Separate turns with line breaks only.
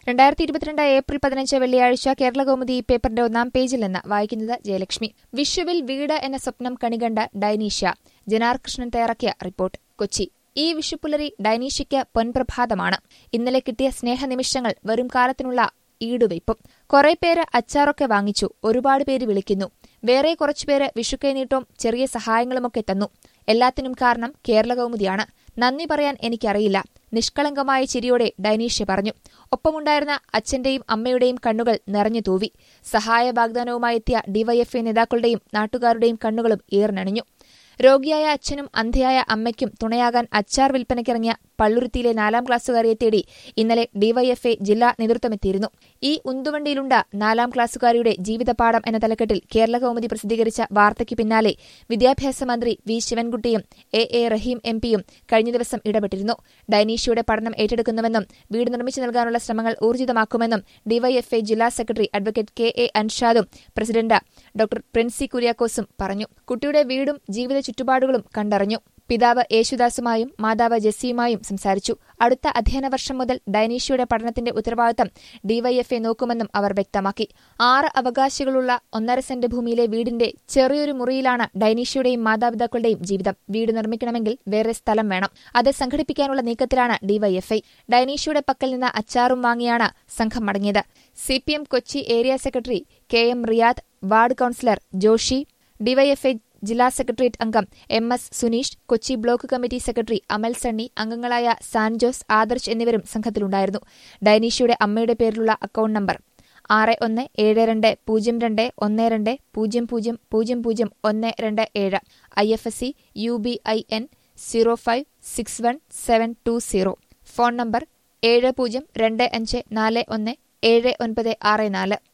രണ്ടായിരത്തി ഇരുപത്തിരണ്ട് ഏപ്രിൽ പതിനഞ്ച് വെള്ളിയാഴ്ച കേരളകൗമുദി പേപ്പറിന്റെ ഒന്നാം പേജിൽ നിന്ന് വായിക്കുന്നത് ജയലക്ഷ്മി വിഷുവിൽ വീട് എന്ന സ്വപ്നം കണികണ്ട ഡൈനീഷ്യ ജനാർകൃഷ്ണൻ തയ്യാറാക്കിയ റിപ്പോർട്ട് കൊച്ചി ഈ വിഷുപ്പുലരി ഡൈനീഷ്യയ്ക്ക് പൊൻപ്രഭാതമാണ് ഇന്നലെ കിട്ടിയ സ്നേഹനിമിഷങ്ങൾ വരും കാലത്തിനുള്ള ഈടുവയ്പും കുറെ പേര് അച്ചാറൊക്കെ വാങ്ങിച്ചു ഒരുപാട് പേര് വിളിക്കുന്നു വേറെ കുറച്ചുപേര് വിഷുക്കൈനീട്ടവും ചെറിയ സഹായങ്ങളുമൊക്കെ തന്നു എല്ലാത്തിനും കാരണം കേരളകൗമുദിയാണ് നന്ദി പറയാൻ എനിക്കറിയില്ല നിഷ്കളങ്കമായ ചിരിയോടെ ഡൈനീഷ്യ പറഞ്ഞു ഒപ്പമുണ്ടായിരുന്ന അച്ഛന്റെയും അമ്മയുടെയും കണ്ണുകൾ നിറഞ്ഞു തൂവി സഹായ വാഗ്ദാനവുമായി എത്തിയ ഡിവൈഎഫ്ഐ നേതാക്കളുടെയും നാട്ടുകാരുടെയും കണ്ണുകളും ഈർന്നണിഞ്ഞു രോഗിയായ അച്ഛനും അന്ധയായ അമ്മയ്ക്കും തുണയാകാൻ അച്ചാർ വിൽപ്പനയ്ക്കിറങ്ങിയ പള്ളുരുത്തിയിലെ നാലാം ക്ലാസ്സുകാരിയെ തേടി ഇന്നലെ ഡിവൈഎഫ്ഐ ജില്ലാ നേതൃത്വമെത്തിയിരുന്നു ഈ ഉന്തുവണ്ടിയിലുണ്ട നാലാം ക്ലാസ്സുകാരിയുടെ ജീവിതപാഠം എന്ന തലക്കെട്ടിൽ കേരള കൗമുദി പ്രസിദ്ധീകരിച്ച വാർത്തയ്ക്ക് പിന്നാലെ വിദ്യാഭ്യാസ മന്ത്രി വി ശിവൻകുട്ടിയും എ എ റഹീം എം പിയും കഴിഞ്ഞ ദിവസം ഇടപെട്ടിരുന്നു ഡൈനീഷ്യയുടെ പഠനം ഏറ്റെടുക്കുന്നുവെന്നും വീട് നിർമ്മിച്ചു നൽകാനുള്ള ശ്രമങ്ങൾ ഊർജിതമാക്കുമെന്നും ഡിവൈഎഫ്ഐ ജില്ലാ സെക്രട്ടറി അഡ്വക്കേറ്റ് കെ എ അൻഷാദും പ്രസിഡന്റ് ഡോക്ടർ പ്രിൻസി കുര്യാക്കോസും പറഞ്ഞു കുട്ടിയുടെ വീടും ജീവിത ചുറ്റുപാടുകളും കണ്ടറിഞ്ഞു പിതാവ് യേശുദാസുമായും മാതാവ് ജെസ്സിയുമായും സംസാരിച്ചു അടുത്ത അധ്യയന വർഷം മുതൽ ഡൈനീഷ്യയുടെ പഠനത്തിന്റെ ഉത്തരവാദിത്തം ഡിവൈഎഫ്എ നോക്കുമെന്നും അവർ വ്യക്തമാക്കി ആറ് അവകാശികളുള്ള ഒന്നര സെന്റ് ഭൂമിയിലെ വീടിന്റെ ചെറിയൊരു മുറിയിലാണ് ഡൈനീഷ്യയുടെയും മാതാപിതാക്കളുടെയും ജീവിതം വീട് നിർമ്മിക്കണമെങ്കിൽ വേറെ സ്ഥലം വേണം അത് സംഘടിപ്പിക്കാനുള്ള നീക്കത്തിലാണ് ഡിവൈഎഫ്ഐ ഡൈനീഷ്യയുടെ പക്കൽ നിന്ന് അച്ചാറും വാങ്ങിയാണ് സംഘം മടങ്ങിയത് CPM Kochi area secretary K M Riyad ward councillor Joshy DYFI ജില്ലാ സെക്രട്ടേറിയറ്റ് അംഗം M S Suneesh Kochi block committee secretary Amal Sunny അംഗങ്ങളായ സാൻജോസ് ആദർശ് എന്നിവരും സംഘത്തിലുണ്ടായിരുന്നു ഡൈനീഷ്യയുടെ അമ്മയുടെ പേരിലുള്ള അക്കൌണ്ട് നമ്പർ ആറ് ഒന്ന് ഏഴ് രണ്ട് പൂജ്യം രണ്ട് ഒന്ന് രണ്ട് പൂജ്യം പൂജ്യം പൂജ്യം പൂജ്യം ഒന്ന് രണ്ട് ഏഴ് I F S C U B I N zero five six one seven two zero phone number ഏഴ് പൂജ്യം രണ്ട് അഞ്ച് നാല് ഒന്ന് ഏഴ് ഒൻപത് ആറ് നാല്